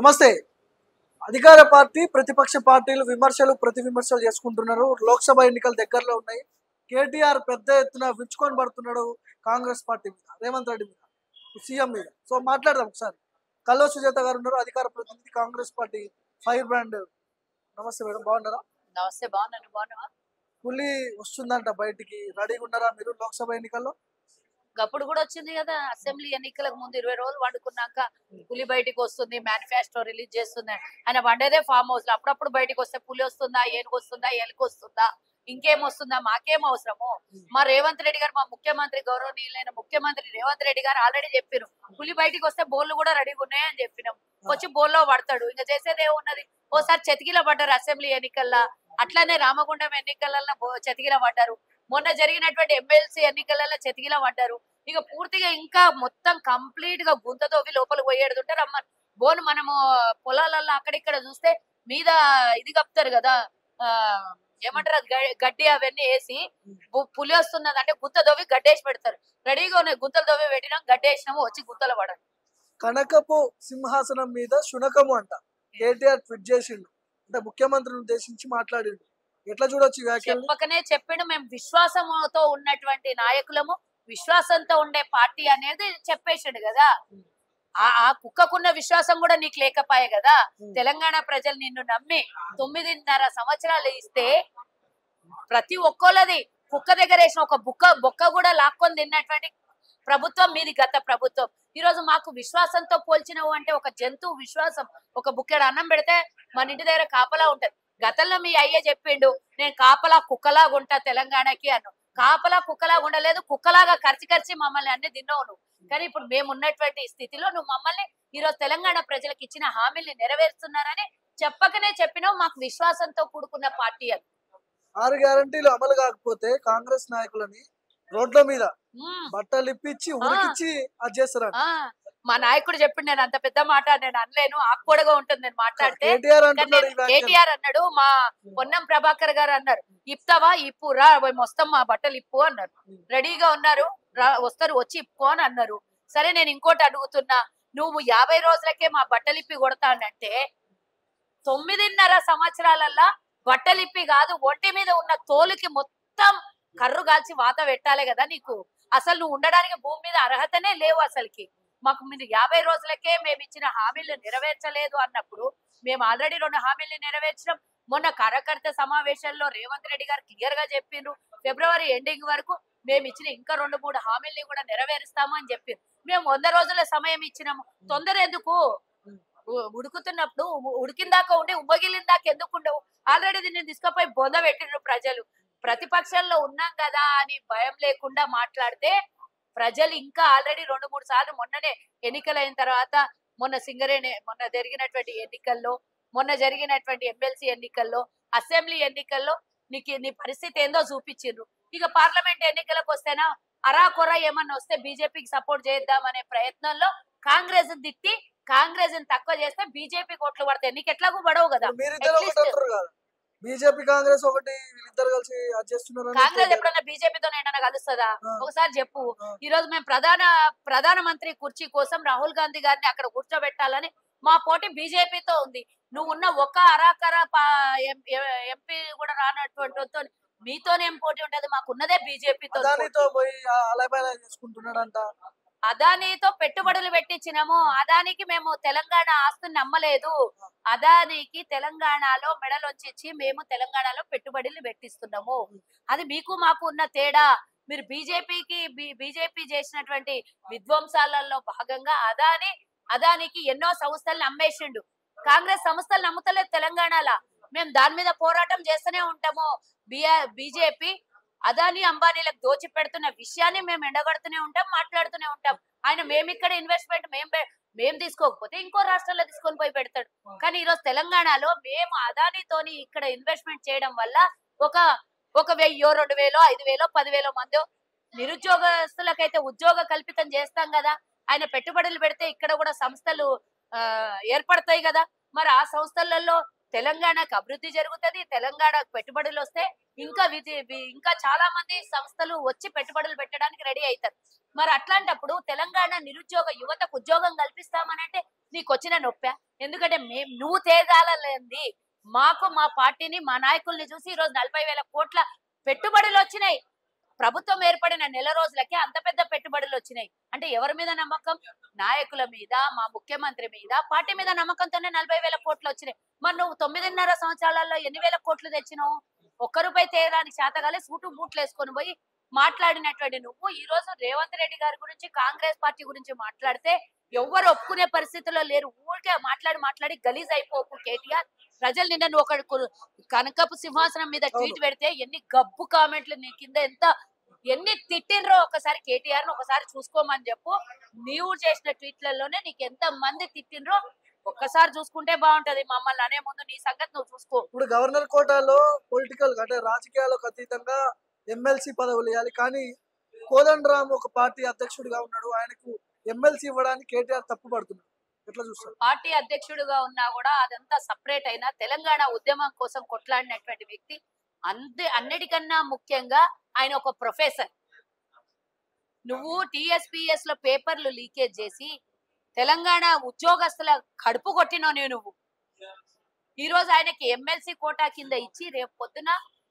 నమస్తే అధికార పార్టీ ప్రతిపక్ష పార్టీలు విమర్శలు ప్రతి విమర్శలు చేసుకుంటున్నారు లోక్సభ ఎన్నికలు దగ్గరలో ఉన్నాయి కేటీఆర్ పెద్ద ఎత్తున విచ్చుకొని పడుతున్నాడు కాంగ్రెస్ పార్టీ మీద రేవంత్ రెడ్డి మీద సీఎం మీద సో మాట్లాడదాం ఒకసారి కల్వ సుజాత గారు ఉన్నారు అధికార ప్రతినిధి కాంగ్రెస్ పార్టీ ఫైర్ బ్రాండ్ నమస్తే మేడం బాగున్నారా నమస్తే బాగున్నాను బాగున్నావా పులి వస్తుందంట బయటికి రెడీగా ఉన్నారా మీరు లోక్సభ ఎన్నికల్లో అప్పుడు కూడా వచ్చింది కదా అసెంబ్లీ ఎన్నికలకు ముందు ఇరవై రోజులు వండుకున్నాక పులి బయటికి వస్తుంది మేనిఫెస్టో రిలీజ్ చేస్తుంది ఆయన వండేదే ఫామ్ హౌస్ లో అప్పుడప్పుడు బయటికి వస్తే పులి వస్తుందా ఏనుగు వస్తుందా ఎలుక వస్తుందా ఇంకేం వస్తుందా మాకేం అవసరము మా రేవంత్ రెడ్డి గారు మా ముఖ్యమంత్రి గౌరవనీయులైన ముఖ్యమంత్రి రేవంత్ రెడ్డి గారు ఆల్రెడీ చెప్పారు పులి బయటికి వస్తే బోర్లు కూడా రెడీగా ఉన్నాయని చెప్పినాం వచ్చి బోల్లో పడతాడు ఇంకా చేసేది ఏమున్నది ఓసారి చతికిల పడ్డారు అసెంబ్లీ ఎన్నికల్లో అట్లానే రామగుండం ఎన్నికలలో బో- చతికిల పడ్డారు మొన్న జరిగినటువంటి ఎమ్మెల్సీ ఎన్నికలలో చతికిల పడ్డారు ఇక పూర్తిగా ఇంకా మొత్తం కంప్లీట్ గా గుంత తోవి లోపలికి పోయేడుతుంటే రమ్మ బోన్ మనము పొలాలలో అక్కడిక్కడ చూస్తే మీద ఇది కప్తారు కదా ఆ ఏమంటారు అది గ- గడ్డి అవన్నీ వేసి పు- పులి వస్తున్నది అంటే గుంత దోవి గడ్డేసి పెడతారు రెడీగా ఉన్నాయి గుంతలు దోవి పెట్టినాం గడ్డేసినాము వచ్చి గుంతలు పడండి కనకపు సింహాసనం మీద శునకము అంట కేటీఆర్ ట్వీట్ చేసిండు అంటే ముఖ్యమంత్రిని ఉద్దేశించి మాట్లాడిండు ఎట్లా చూడొచ్చు ఈ వ్యాఖ్యలు చెప్పకనే చెప్పిండు మేము విశ్వాసంతో ఉన్నటువంటి నాయకులము విశ్వాసంతో ఉండే పార్టీ అనేది చెప్పేసాడు కదా ఆ ఆ కుక్కకున్న విశ్వాసం కూడా నీకు లేకపాయే కదా తెలంగాణ ప్రజలు నిన్ను నమ్మి తొమ్మిదిన్నర సంవత్సరాలు ఇస్తే ప్రతి ఒక్కళ్ళది కుక్క దగ్గర వేసిన ఒక బుక్క బొక్క కూడా లాక్కొని తిన్నటువంటి ప్రభుత్వం మీది గత ప్రభుత్వం ఈ రోజు మాకు విశ్వాసంతో పోల్చినవు అంటే ఒక జంతువు విశ్వాసం ఒక బుక్కెడు అన్నం పెడితే మన ఇంటి దగ్గర కాపలా ఉంటది గతంలో మీ అయ్య చెప్పిండు నేను కాపలా కుక్కలాగా ఉంటా తెలంగాణకి అను కాపలా కుక్కలాగా ఉండలేదు కుక్కలాగా ఖర్చు ఖర్చి మమ్మల్ని అన్ని తిన్నావు నువ్వు కానీ ఇప్పుడు మేము ఉన్నటువంటి స్థితిలో నువ్వు మమ్మల్ని ఈ రోజు తెలంగాణ ప్రజలకు ఇచ్చిన హామీల్ని నెరవేరుస్తున్నారని చెప్పకనే చెప్పినావు మాకు విశ్వాసంతో కూడుకున్న పార్టీ అని ఆరు గ్యారంటీలు అమలు కాకపోతే కాంగ్రెస్ నాయకులని రోడ్ల మీద ఉమ్, బట్టలు ఇప్పించి ఉరికిచ్చి అది చేస్తారంట ఆ, మా నాయకుడు చెప్పిండు నేను అంత పెద్ద మాట నేను అనలేను ఆకుకూడగా ఉంటుంది నేను మాట్లాడితే కేటీఆర్ కానీ అంటున్నాడు ఈ నేను వ్యాఖ్యలు కేటీఆర్ అన్నాడు మా పొన్నం ప్రభాకర్ గారు అన్నారు ఇప్తావా ఇప్పు రా మేము వస్తాం మా బట్టలు ఇప్పు అన్నారు రెడీగా ఉన్నారు రా వస్తారు వచ్చి ఇప్పుకో అని అన్నారు సరే నేను ఇంకోటి అడుగుతున్నా నువ్వు యాభై రోజులకే మా బట్టలు ఇప్పి కొడతానంటే తొమ్మిదిన్నర సంవత్సరాలల్లా బట్టలు ఇప్పి కాదు ఒంటి మీద ఉన్న తోలుకి మొత్తం కర్రు కాల్చి వాత పెట్టాలి కదా నీకు అసలు నువ్వు ఉండడానికి భూమి మీద అర్హతనే లేవు అసలుకి మాకు మీరు యాభై రోజులకే మేము ఇచ్చిన హామీలు నెరవేర్చలేదు అన్నప్పుడు మేము ఆల్రెడీ రెండు హామీలు నెరవేర్చడం మొన్న కార్యకర్త సమావేశంలో రేవంత్ రెడ్డి గారు క్లియర్ గా చెప్పిండ్రు ఫిబ్రవరి ఎండింగ్ వరకు మేము ఇచ్చిన ఇంకా రెండు మూడు హామీల్ని కూడా నెరవేరుస్తాము అని చెప్పారు మేము వంద రోజుల సమయం ఇచ్చినాము తొందర ఎందుకు ఉ- ఉడుకుతున్నప్పుడు ఉ- ఉడికిందాక ఉండి ఉమ్మగిలిందాక ఎందుకు ఉండవు ఆల్రెడీ దీన్ని తీసుకుపోయి బొంద పెట్టిండ్రు ప్రజలు ప్రతిపక్షంలో ఉన్నాం కదా అని భయం లేకుండా మాట్లాడితే ప్రజలు ఇంకా ఆల్రెడీ రెండు మూడు సార్లు మొన్ననే ఎన్నికలైన తర్వాత మొన్న సింగరేణి మొన్న జరిగినటువంటి ఎన్నికల్లో మొన్న జరిగినటువంటి ఎమ్మెల్సీ ఎన్నికల్లో అసెంబ్లీ ఎన్నికల్లో నీకు నీ పరిస్థితి ఏందో చూపించిండ్రు ఇక పార్లమెంట్ ఎన్నికలకు వస్తేనా అరాకొర ఏమన్నా వస్తే బీజేపీకి సపోర్ట్ చేద్దామనే ప్రయత్నంలో కాంగ్రెస్ తిట్టి కాంగ్రెస్ తక్కువ చేస్తే బీజేపీ ఓట్లు పడతాయి నీకు ఎట్లాగూ పడవు కదా మీరిద్దరు At ఒకటి least- అంటారు కదా బీజేపీ కాంగ్రెస్ ఒకటి వీళ్ళిద్దరు కలిసి అది చేస్తున్నారు అని కాంగ్రెస్ కేటీఆర్. ఎప్పుడన్నా బీజేపీతో ఏమన్నా కలుస్తుందా ఆ. ఒకసారి చెప్పు ఆ. ఈ రోజు మేము ప్రధాన ప్రధానమంత్రి కుర్చీ కోసం రాహుల్ గాంధీ గారిని అక్కడ కూర్చోబెట్టాలని మా పోటీ బీజేపీతో ఉంది నువ్వు ఉన్న ఒక్క అరాకర ఎంపీ కూడా రానటువంటి వాడితో మీతోనేం పోటీ ఉంటది మాకు ఉన్నదే బీజేపీతో అదానితో పోయి అలబైలా చేసుకుంటున్నాడంట అదానితో పెట్టుబడులు పెట్టించినాము అదానికి మేము తెలంగాణ ఆస్తుని నమ్మలేదు అదానికి తెలంగాణలో మెడలొచ్చి మేము తెలంగాణలో పెట్టుబడులు పెట్టిస్తున్నాము అది మీకు మాకు ఉన్న తేడా మీరు బీజేపీకి బీజేపీ చేసినటువంటి విధ్వంసాలలో భాగంగా అదాని అదానికి ఎన్నో సంస్థలను అమ్మేసిండు కాంగ్రెస్ సంస్థలు నమ్ముతలేదు తెలంగాణలో మేము దాని మీద పోరాటం చేస్తూనే ఉంటాము బిఆర్ బీజేపీ అదాని అంబానీలకు దోచి పెడుతున్న విషయాన్ని మేము ఎండగడుతూనే ఉంటాం మాట్లాడుతూనే ఉంటాం ఆయన మేము ఇక్కడ ఇన్వెస్ట్మెంట్ మేము పె- మేము తీసుకోకపోతే ఇంకో రాష్ట్రాల్లో తీసుకొని పోయి పెడతాడు కానీ ఈరోజు తెలంగాణలో మేము అదానితోని ఇక్కడ ఇన్వెస్ట్మెంట్ చేయడం వల్ల ఒక ఒక వెయ్యో రెండు వేలో ఐదు వేలో పదివేలో మందో నిరుద్యోగస్తులకైతే ఉద్యోగ కల్పితం చేస్తాం కదా ఆయన పెట్టుబడులు పెడితే ఇక్కడ కూడా సంస్థలు ఆ, ఏర్పడతాయి కదా మరి ఆ సంస్థలలో తెలంగాణకు అభివృద్ధి జరుగుతది తెలంగాణకు పెట్టుబడులు వస్తే ఇంకా విధి వి- ఇంకా చాలా మంది సంస్థలు వచ్చి పెట్టుబడులు పెట్టడానికి రెడీ అవుతారు మరి అట్లాంటప్పుడు తెలంగాణ నిరుద్యోగ యువతకు ఉద్యోగం కల్పిస్తామనంటే నీకు వచ్చిన నొప్పా ఎందుకంటే మేము నువ్వు తేగాలలేంది మాకు మా పార్టీని మా నాయకుల్ని చూసి ఈ రోజు నలభై వేల కోట్ల పెట్టుబడులు వచ్చినాయి ప్రభుత్వం ఏర్పడిన నెల రోజులకే అంత పెద్ద పెట్టుబడులు వచ్చినాయి అంటే ఎవరి మీద నమ్మకం నాయకుల మీద మా ముఖ్యమంత్రి మీద పార్టీ మీద నమ్మకంతోనే నలభై వేల కోట్లు వచ్చినాయి మరి నువ్వు తొమ్మిదిన్నర సంవత్సరాలలో ఎన్ని వేల కోట్లు తెచ్చినావు ఒక్క రూపాయి తేయడానికి చేతగాలే సూటు బూట్లు వేసుకొని పోయి మాట్లాడినటువంటి నువ్వు ఈ రోజు రేవంత్ రెడ్డి గారి గురించి కాంగ్రెస్ పార్టీ గురించి మాట్లాడితే ఎవ్వరు ఒప్పుకునే పరిస్థితిలో లేరు ఊరికే మాట్లాడి మాట్లాడి గలీజ్ అయిపోకు కేటీఆర్ ప్రజలు నిన్న నువ్వు ఒక కు- కనకపు సింహాసనం మీద ట్వీట్ పెడితే ఎన్ని గబ్బు కామెంట్లు నీ కింద ఎంత ఎన్ని తిట్టినరో ఒకసారి కేటీఆర్ ని ఒకసారి చూసుకోమని చెప్పు నీవు చేసిన ట్వీట్లలోనే నీకు ఎంత మంది తిట్టినరో ఒక్కసారి చూసుకుంటే బాగుంటది మమ్మల్ని అనే ముందు నీ సంగతి నువ్వు చూసుకో ఇప్పుడు గవర్నర్ కోటాలో పొలిటికల్ అంటే రాజకీయాలకు అతీతంగా ఎమ్మెల్సీ పదవులు ఇవ్వాలి కానీ కోదండరామ్ ఒక పార్టీ అధ్యక్షుడిగా ఉన్నాడు ఆయనకు ఎమ్మెల్సీ ఇవ్వడానికి కేటీఆర్ తప్పు పడుతున్నాడు ఎట్లా చూస్తారు పార్టీ అధ్యక్షుడిగా ఉన్నా కూడా అదంతా సపరేట్ అయినా తెలంగాణ ఉద్యమం కోసం కొట్లాడినటువంటి వ్యక్తి అంతే అన్నిటికన్నా ముఖ్యంగా ఆయన ఒక ప్రొఫెసర్ నువ్వు టిఎస్పిఎస్ లో పేపర్లు లీకేజ్ చేసి తెలంగాణ ఉద్యోగస్తుల కడుపు కొట్టినవు నువ్వు ఈ రోజు ఆయనకి ఎమ్మెల్సీ కోటా కింద ఇచ్చి రేపు పొద్దున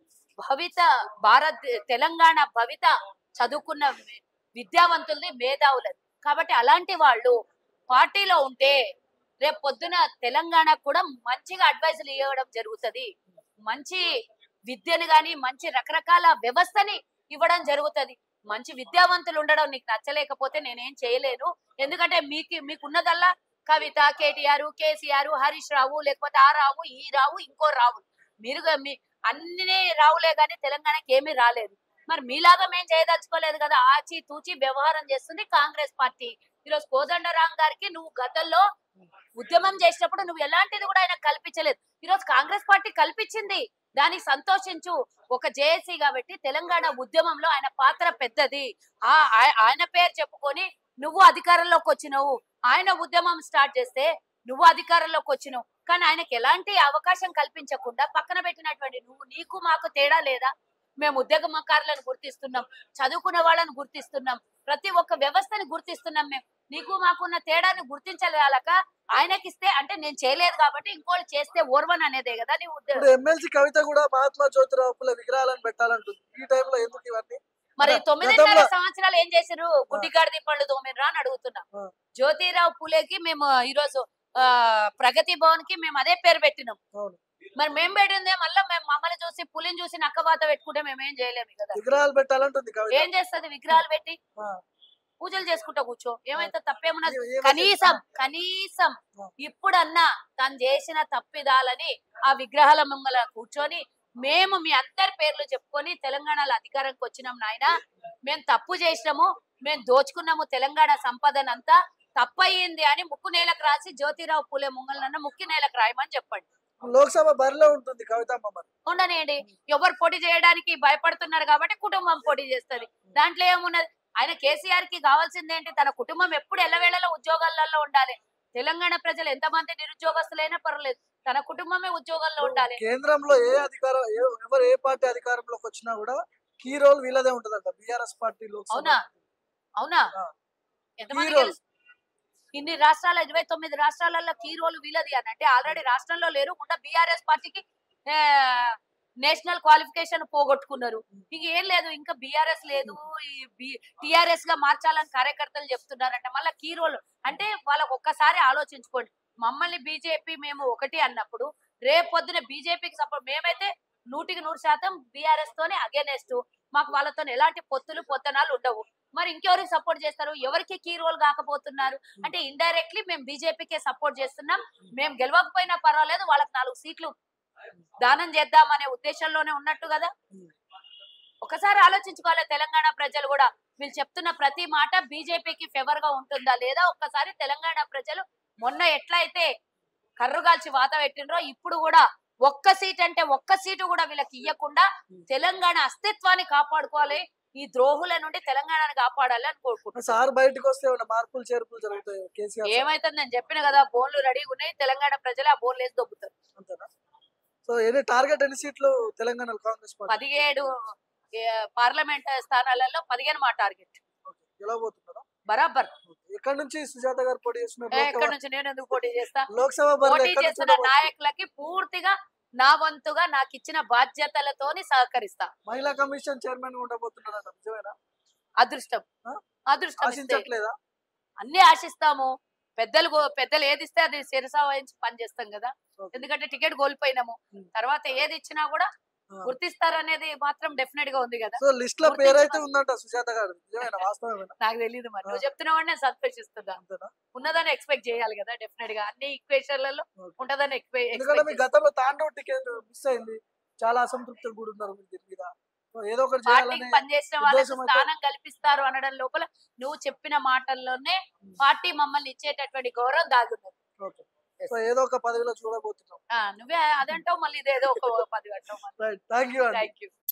భవిత భారత్ తెలంగాణ భవిత చదువుకున్న వి- విద్యావంతులది మేధావులది కాబట్టి అలాంటి వాళ్ళు పార్టీలో ఉంటే రేపు పొద్దున తెలంగాణకు కూడా మంచిగా అడ్వైజులు ఇవ్వడం జరుగుతది మంచి విద్యను గాని మంచి రకరకాల వ్యవస్థని ఇవ్వడం జరుగుతది మంచి విద్యావంతులు ఉండడం నీకు నచ్చలేకపోతే నేనేం చేయలేను ఎందుకంటే మీకు మీకున్నదల్లా కవిత కేటీఆర్ కేసీఆర్ హరీష్ రావు లేకపోతే ఆ రావు ఈ రావు ఇంకో రావు మీరు గా- మీ అన్ని రావులే కానీ తెలంగాణకి ఏమీ రాలేదు మరి మీలాగా మేము చేయదలుచుకోలేదు కదా ఆచి తూచి వ్యవహారం చేస్తుంది కాంగ్రెస్ పార్టీ ఈరోజు కోదండరాం గారికి నువ్వు గతంలో ఉద్యమం చేసినప్పుడు నువ్వు ఎలాంటిది కూడా ఆయన కల్పించలేదు ఈరోజు కాంగ్రెస్ పార్టీ కల్పించింది దానికి సంతోషించు ఒక జేఏసీ కాబట్టి తెలంగాణ ఉద్యమంలో ఆయన పాత్ర పెద్దది ఆ ఆయ- ఆయన పేరు చెప్పుకొని నువ్వు అధికారంలోకి వచ్చినావు ఆయన ఉద్యమం స్టార్ట్ చేస్తే నువ్వు అధికారంలోకి వచ్చినావు కానీ ఆయనకి ఎలాంటి అవకాశం కల్పించకుండా పక్కన పెట్టినటువంటి నువ్వు నీకు మాకు తేడా లేదా మేము ఉద్యోగకారులను గుర్తిస్తున్నాం చదువుకున్న వాళ్ళని గుర్తిస్తున్నాం ప్రతి ఒక్క వ్యవస్థని గుర్తిస్తున్నాం మేము నీకు మాకున్న తేడాన్ని గుర్తించలేక ఆయనకిస్తే అంటే నేను చేయలేదు కాబట్టి ఇంకోళ్ళు చేస్తే ఓర్వన్ అనేదే కదా నీ ఉద్యోగం ఇప్పుడు ఎమ్మెల్సీ కవిత కూడా మహాత్మా జ్యోతిరావు పుల్ల విగ్రహాలను పెట్టాలంటుంది ఈ టైంలో ఎందుకు ఇవన్నీ మరి గత- తొమ్మిదిన్నర గతంలో- సంవత్సరాలు ఏం చేశారు గుడ్డిగాడిది పళ్ళు తోమిర్రా అని అడుగుతున్నా ఆ. జ్యోతిరావు పూలేకి మేము ఈరోజు ఆ ప్రగతి భవన్ కి మేము అదే పేరు పెట్టినాం అవును మరి మేము పెట్టిందే మళ్ళీ మేము మమ్మల్ని చూసి పులిని చూసి నక్కవాత పెట్టుకుంటే మేము ఏం చేయలేము కదా విగ్రహాలు పెట్టాలంటుంది కవిత ఏం చేస్తది విగ్రహాలు పెట్టి ఆ. పూజలు చేసుకుంటా కూర్చో ఏమైతే తప్పేమున్నది ఏ- ఏమైతే- కనీసం కనీసం ఆ. ఇప్పుడన్నా తను చేసిన తప్పిదాలని ఆ విగ్రహాల ముంగల కూర్చొని మేము మీ అందరి పేర్లు చెప్పుకొని తెలంగాణలో అధికారంకి వచ్చినాం నాయన మేము తప్పు చేసినాము మేము దోచుకున్నాము తెలంగాణ సంపదనంతా తప్పయింది అని ముక్కు నేలకు రాసి జ్యోతిరావు పూలే ముంగలన్న ముక్కు నేలకు రాయమని చెప్పండి లోక్సభ బరిలో ఉంటుంది కవితమ్మ మరి ఉండనేయండి ఎవరు పోటీ చేయడానికి భయపడుతున్నారు కాబట్టి కుటుంబం పోటీ చేస్తది దాంట్లో ఏమున్నది ఆయన కేసీఆర్ కి కావాల్సింది ఏంటి తన కుటుంబం ఎప్పుడు ఎల్లవేళలో ఉద్యోగాలలో ఉండాలి తెలంగాణ ప్రజలు ఎంతమంది నిరుద్యోగస్తులైనా పర్వాలేదు తన కుటుంబమే ఉద్యోగాల్లో ఉండాలి కేంద్రంలో ఏ అధికారం ఏ- ఎవరు ఏ పార్టీ అధికారంలోకి వచ్చినా కూడా కీ రోల్ వీళ్ళదే ఉంటదంట బీఆర్ఎస్ పార్టీ లోక్సభ అవునా? అవునా ఆ. ఎంతమంది హీరోలు. గెలుస్- ఇన్ని రాష్ట్రాల ఇరవై తొమ్మిది రాష్ట్రాలలో కీ రోల్ వీళ్ళది అని అంటే ఆల్రెడీ రాష్ట్రంలో లేరు కూడా బీఆర్ఎస్ పార్టీకి నేషనల్ క్వాలిఫికేషన్ పోగొట్టుకున్నారు ఇంక ఏం లేదు ఇంకా బీఆర్ఎస్ లేదు ఈ టిఆర్ఎస్ గా మార్చాలని కార్యకర్తలు చెప్తున్నారంట మళ్ళీ కీ రోల్ అంటే వాళ్ళకి ఒక్కసారి ఆలోచించుకోండి మమ్మల్ని బీజేపీ మేము ఒకటి అన్నప్పుడు రేపు పొద్దున బీజేపీకి సపోర్ట్ మేమైతే నూటికి నూరు శాతం బీఆర్ఎస్ తోనే అగేనెస్ట్ మాకు వాళ్ళతో ఎలాంటి పొత్తులు పొత్తనాలు ఉండవు మరి ఇంకెవరికి సపోర్ట్ చేస్తారు ఎవరికి కీ రోల్ కాకపోతున్నారు అంటే ఇండైరెక్ట్లీ మేము బీజేపీకే సపోర్ట్ చేస్తున్నాం మేము గెలవకపోయినా పర్వాలేదు వాళ్ళకి నాలుగు సీట్లు దానం చేద్దామనే ఉద్దేశంలోనే ఉన్నట్టు కదా ఒకసారి ఆలోచించుకోవాలి తెలంగాణ ప్రజలు కూడా వీళ్ళు చెప్తున్న ప్రతి మాట బీజేపీకి ఫేవర్ గా ఉంటుందా లేదా ఒక్కసారి తెలంగాణ ప్రజలు మొన్న ఎట్లయితే కర్రుగాల్చి వాత పెట్టినరో ఇప్పుడు కూడా ఒక్క సీట్ అంటే ఒక్క సీటు కూడా వీళ్ళకి ఇవ్వకుండా తెలంగాణ అస్తిత్వాన్ని కాపాడుకోవాలి ఈ ద్రోహుల నుండి తెలంగాణని కాపాడాలి అని కోరుకుంటున్నాను సార్ బయటకు వస్తే ఏమైనా మార్పులు చేర్పులు జరుగుతాయి కేసీఆర్ సార్ ఏమైతుంది నేను చెప్పిన కదా బోన్లు రెడీగా ఉన్నాయి తెలంగాణ ప్రజలు ఆ బోన్లు వేసి దొబ్బుతారు అంతేనా సో ఎన్ని టార్గెట్ ఎన్ని సీట్లు తెలంగాణలో కాంగ్రెస్ పార్టీ పదిహేడు ఏ, పార్లమెంట్ స్థానాలలో పదిహేను మా టార్గెట్ గెలవబోతున్నారా బరాబర్ ఎక్కడ నుంచి సుజాత గారు పోటీ చేస్తున్నారు ఏ, లోక్సభ- ఎక్కడి నుంచి నేను ఎందుకు పోటీ చేస్తా లోక్సభ బరిలో పోటీ ఎక్కడ నుంచి చేస్తున్న ఉండబోతున్నారు? నాయకులకి పూర్తిగా నా వంతుగా నాకు ఇచ్చిన బాధ్యతలతోని సహకరిస్తా మహిళా కమిషన్ చైర్మన్ ఉండబోతున్నారట నిజమేనా అదృష్టం ఆ? అదృష్టం ఇస్తే ఆశించట్లేదా అన్ని ఆశిస్తాము పెద్దలు గో- పెద్దలు ఏది ఇస్తే అది శిరస వహించి పని చేస్తాం కదా Okay. ఎందుకంటే టికెట్ కోల్పోయినాము Hmm. తర్వాత ఏది ఇచ్చినా కూడా ఆ. గుర్తిస్తారనేది మాత్రం డెఫినెట్ గా ఉంది కదా సో లిస్ట్ లో గుర్తించిన- పేరైతే ఉందంట సుజాత గారు నిజమేనా వాస్తవమేనా నాకు తెలియదు మరి నువ్వు ఆ. చెప్తున్నావు నేను సంతోషిస్తున్నా అంతేనా ఉన్నదని ఎక్స్పెక్ట్ చేయాలి కదా డెఫినెట్ గా అన్ని ఈక్వేషన్లలో Okay. ఉంటదని ఎందుకంటే మీ ఎక్స్పెక్ట్ గతంలో తాండవ్ టికెట్ మిస్ అయింది చాలా అసంతృప్తి కూడా ఉన్నారు మీరు దీని మీద సో ఏదో ఒకటి పార్టీకి చేయాలని పనిచేసిన వాళ్ళకి ఉద్దేశం అయితే- స్థానం కల్పిస్తారు అనడం లోపల నువ్వు చెప్పిన మాటల్లోనే పార్టీ మమ్మల్ని ఇచ్చేటటువంటి గౌరవం దాగున్నది ఓకే సో ఏదో ఒక పదవిలో చూడబోతున్నాం ఆ, నువ్వే అదంటావు మళ్ళీ ఇదేదో ఒక పది అంటావు రైట్ థ్యాంక్ యూ అండి థ్యాంక్ యూ